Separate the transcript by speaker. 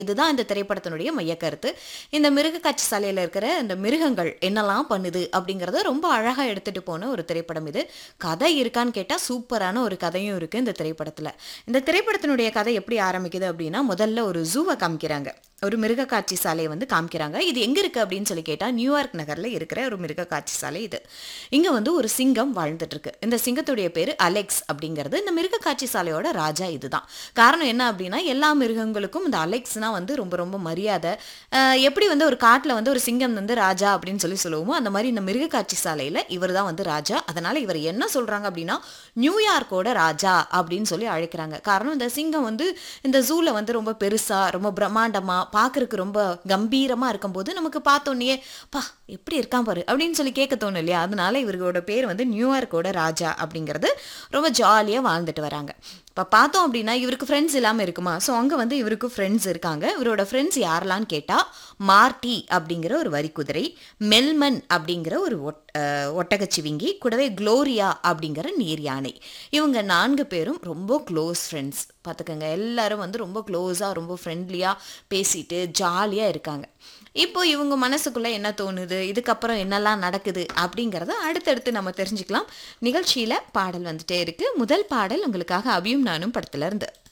Speaker 1: இதுதான் இந்த திரைப்படத்தினுடைய மையக்கருத்து இந்த மிருக காட்சி சாலையில் இருக்கிற இந்த மிருகங்கள் என்னெல்லாம் பண்ணுது அப்படிங்கிறத ரொம்ப அழகாக எடுத்துட்டு போன ஒரு திரைப்படம் இது கதை இருக்கான்னு கேட்டால் சூப்பரான ஒரு கதையும் இருக்கு இந்த திரைப்படத்தில் இந்த திரைப்படத்தினுடைய கதை எப்படி ஆரம்பிக்குது அப்படின்னா முதல்ல ஒரு ஜூவை காமிக்கிறாங்க ஒரு மிருக காட்சி சாலையை வந்து காமிக்கிறாங்க இது எங்க இருக்கு அப்படின்னு சொல்லி கேட்டா நியூயார்க் நகர்ல இருக்கிற ஒரு மிருக காட்சி சாலை இது இங்க வந்து ஒரு சிங்கம் வாழ்ந்துட்டு இருக்கு இந்த சிங்கத்துடைய பேரு அலெக்ஸ் அப்படிங்கிறது இந்த மிருக காட்சி சாலையோட ராஜா இதுதான் காரணம் என்ன அப்படின்னா எல்லா மிருகங்களுக்கும் இந்த அலெக்ஸ்னா வந்து ரொம்ப ரொம்ப மரியாதை அஹ் எப்படி வந்து ஒரு காட்டுல வந்து ஒரு சிங்கம் வந்து ராஜா அப்படின்னு சொல்லி சொல்லுவோமோ அந்த மாதிரி இந்த மிருக காட்சி சாலையில இவர் தான் வந்து ராஜா அதனால இவர் என்ன சொல்றாங்க அப்படின்னா நியூயார்க்கோட ராஜா அப்படின்னு சொல்லி அழைக்கிறாங்க காரணம் இந்த சிங்கம் வந்து இந்த ஜூல வந்து ரொம்ப பெருசா ரொம்ப பிரம்மாண்டமா பார்க்கறதுக்கு ரொம்ப கம்பீரமா இருக்கும்போது நமக்கு பார்த்தோன்னே பா எப்படி இருக்கான் பாரு அப்படின்னு சொல்லி கேட்க தோணும் இல்லையா அதனால இவர்களோட பேர் வந்து நியூயார்க்கோட ராஜா அப்படிங்கிறது ரொம்ப ஜாலியாக வாழ்ந்துட்டு வராங்க இப்போ பார்த்தோம் அப்படின்னா இவருக்கு ஃப்ரெண்ட்ஸ் இல்லாமல் இருக்குமா ஸோ அங்கே வந்து இவருக்கு ஃப்ரெண்ட்ஸ் இருக்காங்க இவரோட ஃப்ரெண்ட்ஸ் யாரெல்லாம் கேட்டால் மார்டி அப்படிங்கிற ஒரு வரிக்குதிரை மெல்மன் அப்படிங்கிற ஒரு ஒட் அஹ் ஒட்டகச்சிவிங்கி கூடவே குளோரியா அப்படிங்கிற நீர் யானை இவங்க நான்கு பேரும் ரொம்ப க்ளோஸ் ஃப்ரெண்ட்ஸ் பார்த்துக்கோங்க எல்லாரும் வந்து ரொம்ப க்ளோஸாக ரொம்ப ஃப்ரெண்ட்லியாக பேசிட்டு ஜாலியாக இருக்காங்க இப்போ இவங்க மனசுக்குள்ள என்ன தோணுது இதுக்கப்புறம் என்னெல்லாம் நடக்குது அப்படிங்கிறத அடுத்தடுத்து நம்ம தெரிஞ்சுக்கலாம் நிகழ்ச்சியில பாடல் வந்துட்டே இருக்கு முதல் பாடல் உங்களுக்காக அபியும் நானும் படத்துல இருந்து